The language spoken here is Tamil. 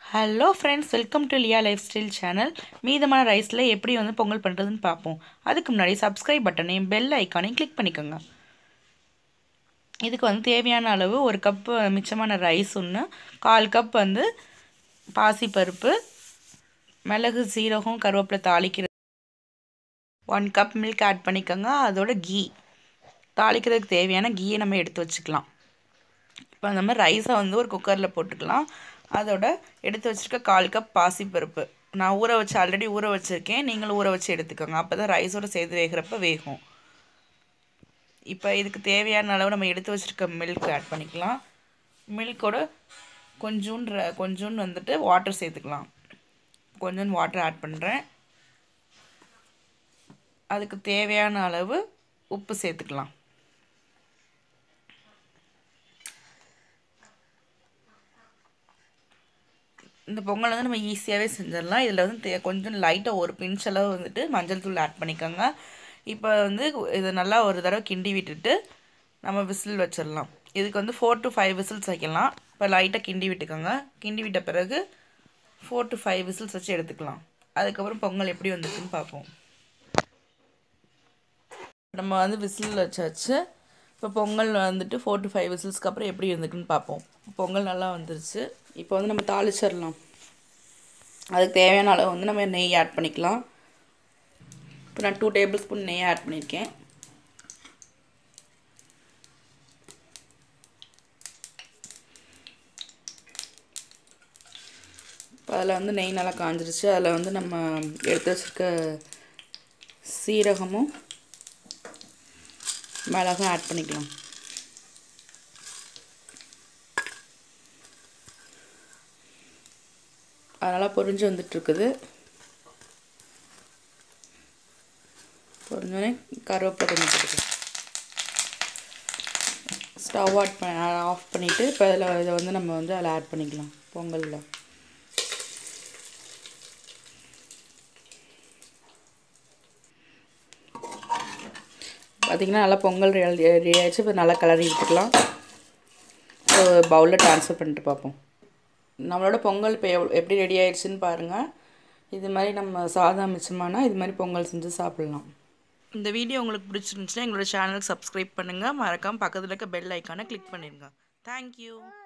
hello friends welcome to Liya lifestyle channel மீதமான ரைஸில் எப்படி வந்து பொங்கல் பண்ணுறதுன்னு பார்ப்போம் அதுக்கு முன்னாடி சப்ஸ்கிரைப் பட்டனையும் பெல் ஐக்கானையும் கிளிக் பண்ணிக்கோங்க இதுக்கு வந்து தேவையான அளவு ஒரு கப்பு மிச்சமான ரைஸ் ஒன்று கால் கப் வந்து பாசிப்பருப்பு மிளகு சீரகம் கருவேப்பிலை தாளிக்கிறது ஒன் கப் மில்க் ஆட் பண்ணிக்கோங்க அதோட கீ தாளிக்கிறதுக்கு தேவையான கீயை நம்ம எடுத்து வச்சுக்கலாம் இப்போ அந்த மாதிரி ரைஸை வந்து ஒரு குக்கரில் போட்டுக்கலாம் அதோட எடுத்து வச்சுருக்க கால் கப் பாசிப்பருப்பு நான் ஊற வச்சு ஆல்ரெடி ஊற வச்சுருக்கேன் நீங்களும் ஊற வச்சு எடுத்துக்கோங்க அப்போ தான் ரைஸோட சேர்த்து வேகிறப்ப வேகும் இப்போ இதுக்கு தேவையான அளவு நம்ம எடுத்து வச்சுருக்க மில்க் ஆட் பண்ணிக்கலாம் மில்கோட கொஞ்சோண்டு கொஞ்சோண்டு வந்துட்டு வாட்டர் சேர்த்துக்கலாம் கொஞ்சோண்டு வாட்டர் ஆட் பண்ணுறேன் அதுக்கு தேவையான அளவு உப்பு சேர்த்துக்கலாம் இந்த பொங்கல் வந்து நம்ம ஈஸியாகவே செஞ்சிடலாம் இதில் வந்து தே கொஞ்சம் லைட்டாக ஒரு பிஞ்ச் அளவு வந்துட்டு மஞ்சள் தூள் ஆட் பண்ணிக்கோங்க இப்போ வந்து இதை நல்லா ஒரு தடவை கிண்டி விட்டுட்டு நம்ம விசில் வச்சிடலாம் இதுக்கு வந்து ஃபோர் டு ஃபைவ் விசில்ஸ் வைக்கலாம் இப்போ லைட்டாக கிண்டி விட்டுக்கோங்க கிண்டி விட்ட பிறகு ஃபோர் டு ஃபைவ் விசில்ஸ் வச்சு எடுத்துக்கலாம் அதுக்கப்புறம் பொங்கல் எப்படி வந்துருக்குன்னு பார்ப்போம் நம்ம வந்து விசில் வச்சாச்சு இப்போ பொங்கல் வந்துட்டு ஃபோர் டு ஃபைவ் விசில்ஸ்க்கு அப்புறம் எப்படி இருந்துக்குன்னு பார்ப்போம் பொங்கல் நல்லா வந்துருச்சு இப்போ வந்து நம்ம தாளிச்சிடலாம் அதுக்கு தேவையான அளவு வந்து நம்ம நெய் ஆட் பண்ணிக்கலாம் இப்போ நான் டூ டேபிள் ஸ்பூன் நெய் ஆட் பண்ணியிருக்கேன் இப்போ அதில் வந்து நெய் நல்லா காஞ்சிருச்சு அதில் வந்து நம்ம எடுத்து வச்சுருக்க சீரகமும் மிளகும் ஆட் பண்ணிக்கலாம் அதனால் பொரிஞ்சு வந்துட்டுருக்குது பொரிஞ்சோடனே கருவேப்பிலை கொஞ்சம் போட்டுக்கலாம் ஸ்டவ் ஆட் பண்ண ஆஃப் பண்ணிவிட்டு இப்போ அதில் இதை வந்து நம்ம வந்து அதில் ஆட் பண்ணிக்கலாம் பொங்கலில் பார்த்திங்கன்னா நல்லா பொங்கல் ரெடி ஆகிடுச்சு இப்போ நல்லா கலரி விட்டுக்கலாம் பவுலில் ட்ரான்ஸ்ஃபர் பண்ணிட்டு பார்ப்போம் நம்மளோட பொங்கல் இப்போ எவ் எப்படி ரெடி ஆயிடுச்சுன்னு பாருங்கள் இது மாதிரி நம்ம சாதம் மிச்சமானா இது மாதிரி பொங்கல் செஞ்சு சாப்பிட்லாம் இந்த வீடியோ உங்களுக்கு பிடிச்சிருந்துச்சுன்னா எங்களோட சேனலுக்கு சப்ஸ்கிரைப் பண்ணுங்கள் மறக்காமல் பக்கத்தில் இருக்க பெல் ஐக்கானை கிளிக் பண்ணிடுங்க தேங்க்யூ